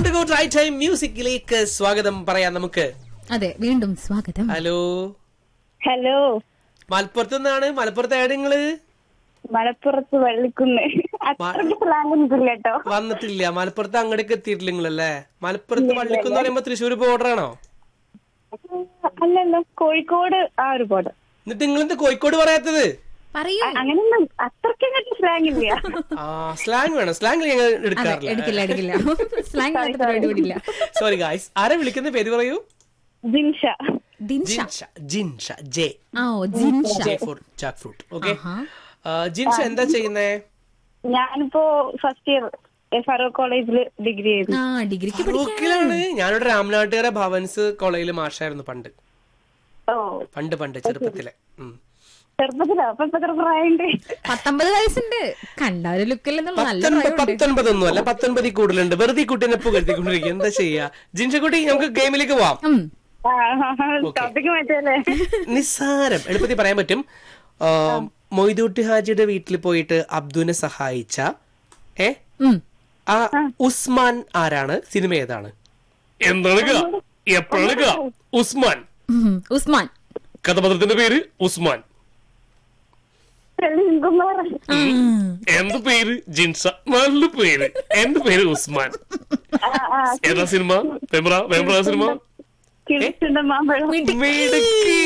To go try time മ്യൂസിക്കിലേക്ക് സ്വാഗതം പറയാം നമുക്ക് അതെ വീണ്ടും സ്വാഗതം ഹലോ ഹലോ മലപ്പുറത്ത് നിന്നാണ് മലപ്പുറത്ത് എവിടെ നിങ്ങള് മലപ്പുറത്ത് വള്ളിക്കുന്ന് അത്രയ്ക്ക് സ്ലാങ് ഒന്നും കേട്ടോ വന്നിട്ടില്ല മലപ്പുറത്ത് അങ്ങോട്ടേക്ക് എത്തിയിട്ടില്ല നിങ്ങളല്ലേ മലപ്പുറത്ത് വള്ളിക്കുന്ന് പറയുമ്പോ തൃശ്ശൂർ ബോർഡർ ആണോ അല്ലല്ലോ കോഴിക്കോട് ആ ഒരു പോട് എന്നിട്ട് നിങ്ങളെന്താ കോഴിക്കോട് പറയാത്തത് പറയൂ അങ്ങനെയൊന്നും അത്രയ്ക്ക് അങ്ങോട്ട് സ്ലാങ് ഇല്ല ആ സ്ലാങ് വേണം സ്ലാങ് ഞങ്ങൾ അതെ എടുക്കാറില്ല എടുക്കില്ല എടുക്കില്ല സ്ലാങ് പരിപാടി വിടില്ല സോറി ഗായ്സ് ആരെ വിളിക്കുന്ന പേര് പറയൂ ജിൻഷ ദിൻഷ ജിൻഷ ജിൻഷ ജെ ആ ഓ Jinsha J for jackfruit okay ആഹാ. ജിൻഷ എന്താ ചെയ്യുന്നേ ഞാനിപ്പോ ഫസ്റ്റ് ഇയർ ഫറൂഖ് കോളേജിൽ ഡിഗ്രി ചെയ്തു ആ ഡിഗ്രിക്ക് പഠിക്കാൻ ഫറൂഖിലാണ് ഞാനിവിടെ രാമനാട്ടുകര ഭവൻസ് കോളേജിൽ മാഷായിരുന്നു പണ്ട് ഓ പണ്ട് പണ്ട് ചെറുപ്പത്തിലെ ഉം. ചെറുപ്പത്തിലോ അപ്പൊ ഇപ്പൊ എത്ര പ്രായമുണ്ട് പത്തൊമ്പത് വയസ്സുണ്ട് കണ്ട ഒരു ലുക്കിൽ നല്ല പത്തൊൻപത് പ്രായമുണ്ട് പത്തൊൻപതൊന്നും അല്ല പത്തൊൻപതിൽ കൂടുതലുണ്ട് വെറുതെ ഈ കുട്ടീനെ പുകഴ്ത്തിക്കൊണ്ടിരിക്കുക എന്താ ചെയ്യാ ജിൻഷക്കുട്ടി നമുക്ക് ഗെയിമിലേക്ക് പോവാം ഉം. ടോപ്പിക്ക് മാറ്റല്ലേ നിസ്സാരം എളുപ്പത്തിൽ പറയാൻ പറ്റും ആ, മൊയ്തൂട്ടി ഹാജിയുടെ വീട്ടിൽ പോയിട്ട് അബ്ദുവിനെ സഹായിച്ച ഏ ഉം. ആ ഉസ്മാൻ ആരാണ് സിനിമ ഏതാണ് എന്താണ് എപ്പോഴാണ് ഉസ്മാൻ ഉം. ഉസ്മാൻ കഥാപാത്രത്തിന്റെ പേര് ഉസ്മാൻ സെലിംകുമാർ എന്ത് പേര് ജിൻസ നല്ല പേര് എന്ത് പേര് ഉസ്മാൻ ഏതാ സിനിമ വെമ്പ്ര വെമ്പ്ര സിനിമ കിളിച്ചുണ്ട മാമ്പഴം മിടുക്കി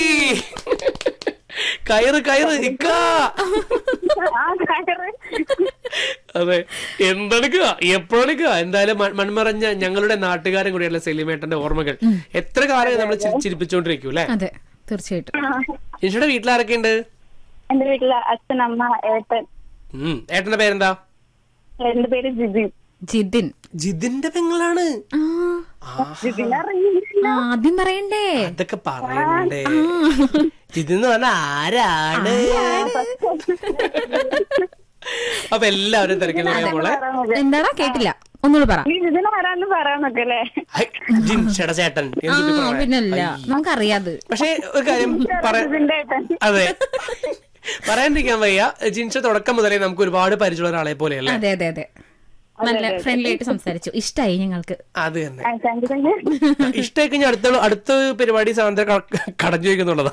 കയറ് കയറ് ഇക്കാ ആ കയറ് അതെ എന്തെടുക്കുക എപ്പോഴെടുക്കുക എന്തായാലും മൺ- മൺമറഞ്ഞ ഞങ്ങളുടെ നാട്ടുകാരൻ കൂടിയുള്ള സെലിമേട്ടന്റെ ഓർമ്മകൾ എത്ര കാലം നമ്മൾ ചിരിപ്പിച്ചോണ്ടിരിക്കും അല്ലെ അതെ തീർച്ചയായിട്ടും ജിൻഷയുടെ വീട്ടിലാരൊക്കെ ഉണ്ട് എന്റെ വീട്ടില് അച്ഛൻ അമ്മ ഏട്ടൻ ഉം ഏട്ടന്റെ പേരെന്താ എന്റെ പേര് ജിതിൻ ജിതിൻ ജിതിന്റെ പെങ്ങളാണ് ആ, ജിതിൻ അറിയില്ല ആ, ആദ്യം പറയണ്ടേ അതൊക്കെ പറയണ്ടേ ജിതിന്ന് പറഞ്ഞ ആരാണ് അപ്പൊ എല്ലാവരും തിരക്കിൽ പറയാൻ പോളെ എന്താടാ കേട്ടില്ല ഒന്നുകൂടെ പറ നീ ജിതിൻ ആരാന്ന് പറയാൻ നോക്കല്ലേ ഹൈ, ജിൻഷയുടെ ചേട്ടൻ ആ എന്തുട്ടി പറയാൻ? പിന്നല്ല നമുക്കറിയാത് പക്ഷേ ഒരു കാര്യം പറ ജിതിന്റെ ഏട്ടൻ അതെ പറയാണ്ടിരിക്കാൻ വയ്യ ജിൻഷ തുടക്കം മുതലേ നമുക്ക് ഒരുപാട് പരിചയമുള്ള ഒരാളെ പോലെയല്ലേ അതെ അതെ അതെ നല്ല ഫ്രണ്ട്ലി ആയിട്ട് സംസാരിച്ചു ഇഷ്ടായി ഞങ്ങൾക്ക് അത് തന്നെ ആ, താങ്ക് യു, താങ്ക് യു. ഇഷ്ടമായി കഴിഞ്ഞാൽ അടുത്ത അടുത്ത പരിപാടി സാന്ദ്ര ക- കടഞ്ഞു വയ്ക്കുന്നുള്ളതാ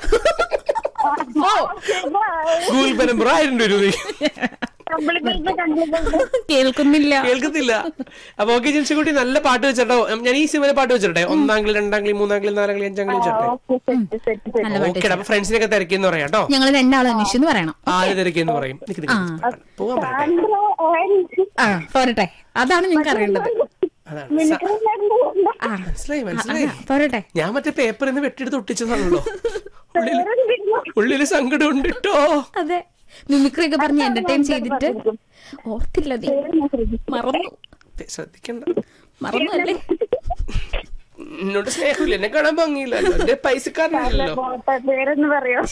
ഗൂഗിൾ പേ നമ്പർ ആയിരം രൂപ കമ്പിളി ബൾബ്, കമ്പിളി ബൾബ്. കേൾക്കുന്നില്ല കേൾക്കത്തില്ല അപ്പൊ ഓക്കെ ജിൻഷക്കുട്ടി നല്ല പാട്ട് വെച്ചിട്ടോ ഞാൻ ഈ സിനിമയിലെ പാട്ട് വെച്ചിട്ടെ ഒന്നാം ക്ലി രണ്ടാം ക്ലി മൂന്നാം ക്ലി നാലാം ക്ലി അഞ്ചാം ക്ലി വെച്ചിട്ടെ ഓക്കെ, സെറ്റ്, സെറ്റ്, സെറ്റ്. നല്ല പാട്ട് ഓക്കെ അപ്പൊ ഫ്രണ്ട്സിനൊക്കെ തിരക്കിന്ന് പറയാം കേട്ടോ ഞങ്ങൾ രണ്ടാളും അന്വേഷിച്ചു എന്ന് പറയണം ആര് തിരക്കിന്ന് പറയും നിക്ക് നിക്ക് നിക്ക്. പോവാൻ പറയട്ടെ ആന്ധ്ര, ഓറഞ്ച്, ആ പോരട്ടെ അതാണ് ഞങ്ങൾക്ക് അറിയേണ്ടത് അതാണ് മിനുക്ക് മിനുക്ക് ആ മനസ്സിലായി മനസ്സിലായി പോരട്ടെ ഞാൻ മറ്റേ പേപ്പറിൽ നിന്ന് വെട്ടിയെടുത്ത് ഒട്ടിച്ചതാണല്ലോ ഉള്ളിൽ ഉള്ളില് സങ്കടം ഉണ്ട് കേട്ടോ അതെ മിമിക്രി ഒക്കെ പറഞ്ഞ് എന്റർടൈൻ ചെയ്തിട്ട് ഓർത്തില്ല നീ മറന്നു ശ്രദ്ധിക്കണ്ട മറന്നു അല്ലേ എന്നോട് സ്നേഹമില്ല എന്നെ കാണാൻ ഭംഗിയില്ലല്ലോ എന്റെ പൈസക്കാരനല്ലോ പേരൊന്ന് പറയോ